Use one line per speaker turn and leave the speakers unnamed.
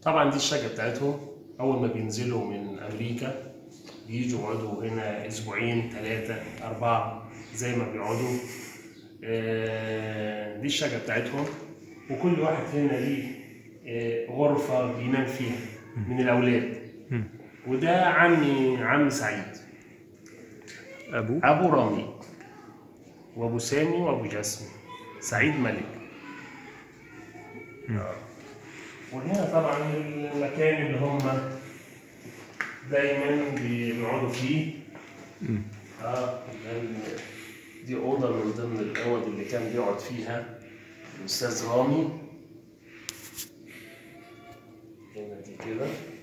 طبعا دي الشقة بتاعتهم أول ما بينزلوا من أمريكا بيجوا يقعدوا هنا أسبوعين ثلاثة أربعة زي ما بيقعدوا آه، دي الشقة بتاعتهم وكل واحد هنا ليه آه، غرفة بينام فيها من الأولاد وده عمي عم سعيد
ابوه
أبو رامي وأبو سامي وأبو جاسم سعيد ملك آه. وهنا طبعا المكان اللي هم دايما بيقعدوا فيه اه ده ال- دي اوضه من ضمن الاوض اللي كان بيقعد فيها الاستاذ رامي هنا دي كده